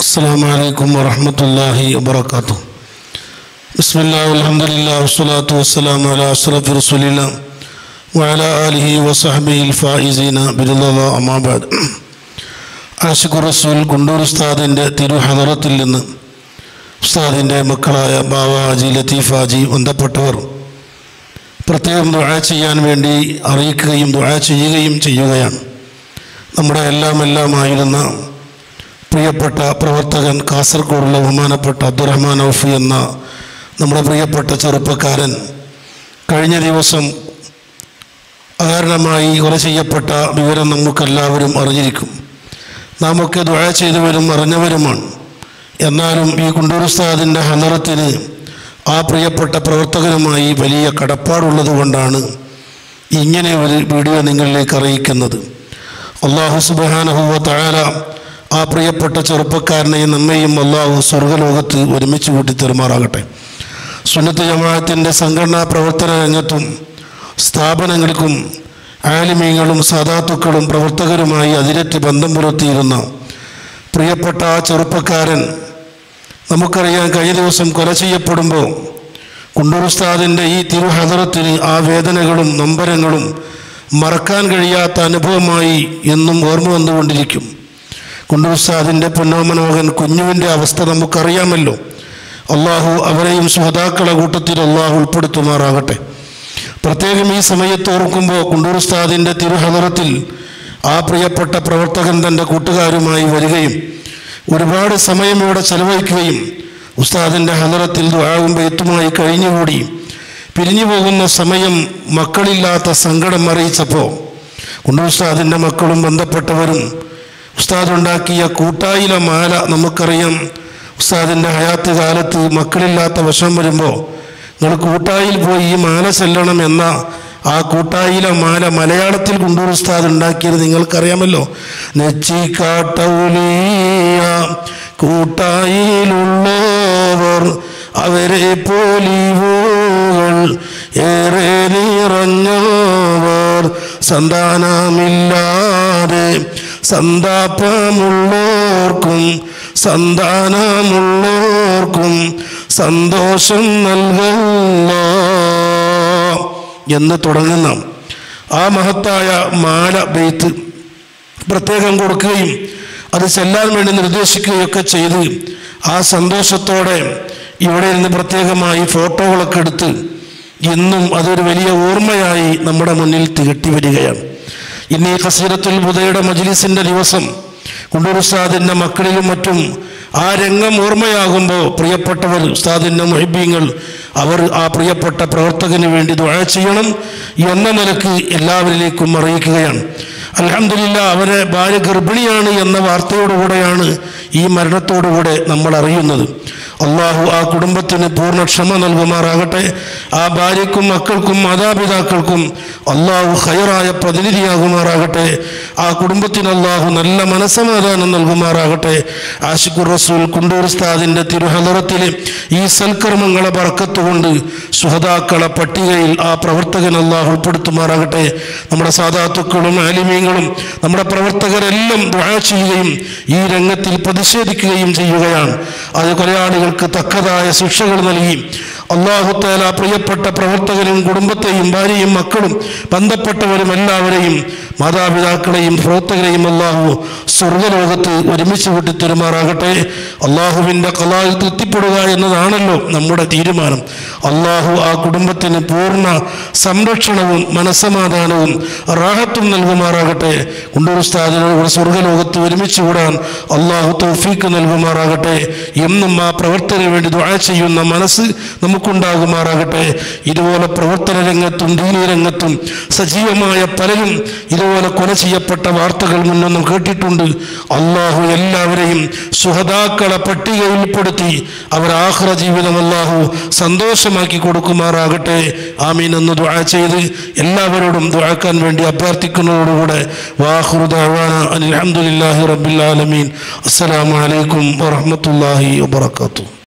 السلام عليكم ورحمة الله وبركاته بسم الله والحمد لله والصلاة والسلام على أشرف رسول الله وعلى آله وصحبه الفائزين برضا الله أما بعد ആഷിഖു റസൂൽ ഗുണ്ടൂർ ഉസ്താദിൻ്റെ തിരുഹദറത്തിൽ നിന്ന് ഉസ്താദിൻ്റെ മക്കളായ ബാവ ഹാജി ലത്തീഫ് ഹാജി ബന്ധപ്പെട്ടവർ പ്രത്യേകം ദുആ ചെയ്യാൻ വേണ്ടി അറിയിക്കുകയും ദുആ ചെയ്യുകയും ചെയ്യുകയാണ് നമ്മുടെ എല്ലാം എല്ലാമായിരുന്ന പ്രിയപ്പെട്ട പ്രവർത്തകൻ കാസർഗോഡുള്ള ബഹുമാനപ്പെട്ട അബ്ദുറഹ്മാൻ ഔഫി എന്ന നമ്മുടെ പ്രിയപ്പെട്ട ചെറുപ്പക്കാരൻ കഴിഞ്ഞ ദിവസം അകാരണമായി കൊല ചെയ്യപ്പെട്ട വിവരം നമുക്കെല്ലാവരും അറിഞ്ഞിരിക്കും നാം ഒക്കെ ദുഴ ചെയ്തവരും അറിഞ്ഞവരുമാണ് എന്നാലും ഈ കുണ്ടൂർ ഉസ്താദിൻ്റെ ഹലറത്തിന് ആ പ്രിയപ്പെട്ട പ്രവർത്തകനുമായി വലിയ കടപ്പാടുള്ളത് കൊണ്ടാണ് ഇങ്ങനെ ഒരു വീഡിയോ നിങ്ങളിലേക്ക് അറിയിക്കുന്നത് അള്ളാഹു സുബാനഹുവ താര ആ പ്രിയപ്പെട്ട ചെറുപ്പക്കാരനെയും നമ്മയും അള്ളാഹു സ്വർഗലോകത്ത് ഒരുമിച്ച് കൂട്ടി തെരുമാറാകട്ടെ സുന്നത്ത് ജമാഅത്തിൻ്റെ സംഘടനാ പ്രവർത്തന രംഗത്തും സ്ഥാപനങ്ങൾക്കും ആലിമീങ്ങളും സാധാത്തുക്കളും പ്രവർത്തകരുമായി അതിരറ്റ് ബന്ധം പുലർത്തിയിരുന്ന പ്രിയപ്പെട്ട ആ ചെറുപ്പക്കാരൻ നമുക്കറിയാം കഴിഞ്ഞ ദിവസം കൊല ചെയ്യപ്പെടുമ്പോൾ കുണ്ടൂർ ഉസ്താദിൻ്റെ ഈ തിരുഹദറത്തിന് ആ വേദനകളും നൊമ്പരങ്ങളും മറക്കാൻ കഴിയാത്ത അനുഭവമായി എന്നും ഓർമ്മ വന്നുകൊണ്ടിരിക്കും കുണ്ടൂർ ഉസ്താദിൻ്റെ പൊന്നോമനോഹൻ കുഞ്ഞുവിൻ്റെ അവസ്ഥ നമുക്കറിയാമല്ലോ അള്ളാഹു അവരെയും സുഹതാക്കളെ കൂട്ടത്തിൽ അള്ളാഹു ഉൾപ്പെടുത്തുമാറാകട്ടെ പ്രത്യേകം ഈ സമയത്ത് ഓർക്കുമ്പോൾ കുണ്ടൂർ ഉസ്താദിൻ്റെ തിരുഹദറത്തിൽ ആ പ്രിയപ്പെട്ട പ്രവർത്തകൻ തൻ്റെ കൂട്ടുകാരുമായി വരികയും ഒരുപാട് സമയം ഇവിടെ ചെലവഴിക്കുകയും ഉസ്താദിൻ്റെ ഹദറത്തിൽ ദ്വാവും ബെയ്ത്തുമായി കഴിഞ്ഞുകൂടി പിരിഞ്ഞു പോകുന്ന സമയം മക്കളില്ലാത്ത സങ്കടം അറിയിച്ചപ്പോൾ കുണ്ടൂർ ഉസ്താദിൻ്റെ മക്കളും ബന്ധപ്പെട്ടവരും ഉസ്താദ് ഉണ്ടാക്കിയ കൂട്ടായില മാല നമുക്കറിയാം ഉസ്താദിൻ്റെ ഹയാത്ത് കാലത്ത് മക്കളില്ലാത്ത വശം വരുമ്പോൾ നിങ്ങൾ കൂട്ടായിൽ പോയി ഈ മാല ചെല്ലണം എന്ന ആ കൂട്ടായിലെ മാല മലയാളത്തിൽ കുണ്ടൂർ ഉസ്താദ് ഉണ്ടാക്കിയത് നിങ്ങൾക്കറിയാമല്ലോ നെച്ചിക്കാട്ടൗലിയ കൂട്ടായിലുള്ളവർ അവരെ പോലിവുകൾ ഏറെ നിറഞ്ഞവർ സന്താനമില്ലാതെ സന്താപമുള്ളവർക്കും സന്താനമുള്ളവർക്കും സന്തോഷം നൽകുന്ന എന്ന് തുടങ്ങുന്ന ആ മഹത്തായ മാല ബെയ്ത്ത് പ്രത്യേകം കൊടുക്കുകയും അത് ചെല്ലാൻ വേണ്ടി നിർദ്ദേശിക്കുകയൊക്കെ ചെയ്ത് ആ സന്തോഷത്തോടെ ഇവിടെ നിന്ന് പ്രത്യേകമായി ഫോട്ടോകളൊക്കെ എടുത്ത് ഇന്നും അതൊരു വലിയ ഓർമ്മയായി നമ്മുടെ മുന്നിൽ തികട്ടി വരികയാണ് ഇന്ന് ഈ കസീരത്തുൽ ബുധയുടെ മജ്ലിസിൻ്റെ ദിവസം കുണ്ടൂർ ഉസ്താദിൻ്റെ മക്കളിലും മറ്റും ആ രംഗം ഓർമ്മയാകുമ്പോൾ പ്രിയപ്പെട്ടവർ ഉസ്താദിൻ്റെ മൊഹിബീങ്ങൾ അവർ ആ പ്രിയപ്പെട്ട പ്രവർത്തകന് വേണ്ടി ദുഴ ചെയ്യണം എന്ന നിലക്ക് എല്ലാവരിലേക്കും അറിയിക്കുകയാണ് അലഹമില്ല അവരെ ഭാര്യ ഗർഭിണിയാണ് എന്ന വാർത്തയോടുകൂടെയാണ് ഈ മരണത്തോടുകൂടെ നമ്മൾ അറിയുന്നത് അള്ളാഹു ആ കുടുംബത്തിന് പൂർണ്ണ ക്ഷമ നൽകുമാറാകട്ടെ ആ ഭാര്യയ്ക്കും മക്കൾക്കും മാതാപിതാക്കൾക്കും അള്ളാഹു ഹയറായ പ്രതിനിധിയാകുമാറാകട്ടെ ആ കുടുംബത്തിന് അള്ളാഹു നല്ല മനസ്സമാധാനം നൽകുമാറാകട്ടെ ആഷിഖുർ റസൂൽ കുണ്ടൂർ ഉസ്താദിൻ്റെ തിരുഹലറത്തിലെ ഈ സൽക്കർമ്മങ്ങളെ പറക്കത്തുകൊണ്ട് സുഹതാക്കളെ പട്ടികയിൽ ആ പ്രവർത്തകൻ അള്ളാഹു ഉൾപ്പെടുത്തുമാറാകട്ടെ നമ്മുടെ സാധാത്തുക്കളും ആലിമീങ്ങളും നമ്മുടെ പ്രവർത്തകരെല്ലാം ദുആ ചെയ്യുകയും ഈ രംഗത്തിൽ പ്രതിഷേധിക്കുകയും ചെയ്യുകയാണ് അത് കൊലയാളികൾക്ക് തക്കതായ ശിക്ഷകൾ നൽകി അള്ളാഹുത്തേല പ്രിയപ്പെട്ട പ്രവർത്തകരും കുടുംബത്തെയും ഭാര്യയും മക്കളും ബന്ധപ്പെട്ടവരും എല്ലാവരെയും മാതാപിതാക്കളെയും പ്രവർത്തകരെയും അള്ളാഹു സ്വർഗലോകത്ത് ഒരുമിച്ച് കൂട്ടി തെരുമാറാകട്ടെ അള്ളാഹുവിൻ്റെ കലായിൽ തൃപ്തിപ്പെടുക എന്നതാണല്ലോ നമ്മുടെ തീരുമാനം അള്ളാഹു ആ കുടുംബത്തിന് പൂർണ്ണ സംരക്ഷണവും മനസ്സമാധാനവും റാഹത്തും നൽകുമാറാകട്ടെ കുണ്ടൂർ ഉസ്താദിനോട് സ്വർഗലോകത്ത് ഒരുമിച്ച് കൂടാൻ അള്ളാഹു തൗഫീക്ക് നൽകുമാറാകട്ടെ എന്നും ആ പ്രവർത്തനത്തിന് വേണ്ടി ദുആ ചെയ്യുന്ന മനസ്സ് നമുക്കുണ്ടാകുമാറാകട്ടെ ഇതുപോലെ പ്രവർത്തന രംഗത്തും ദീനീ രംഗത്തും സജീവമായ പലരും ഇതുപോലെ കൊല ചെയ്യപ്പെട്ട വാർത്തകൾ മുന്നൊന്നും കേട്ടിട്ടുണ്ട് അള്ളാഹു എല്ലാവരെയും സുഹതാക്കളെ പട്ടികയിൽപ്പെടുത്തി അവർ ആഹ്റ ജീവിതം അള്ളാഹു സന്തോഷമാക്കി കൊടുക്കുമാറാകട്ടെ ആമീൻ എന്ന് ദുആ ചെയ്ത് എല്ലാവരോടും ദുആക്കാൻ വേണ്ടി അഭ്യർത്ഥിക്കുന്നതോടുകൂടെ വാഹുറുദാന അലഹമുല്ലാഹി റബ്ബിൽ ആലമീൻ അസ്സലാമു അലൈക്കും വറഹ്മത്തുള്ളാഹി വബറകാതുഹു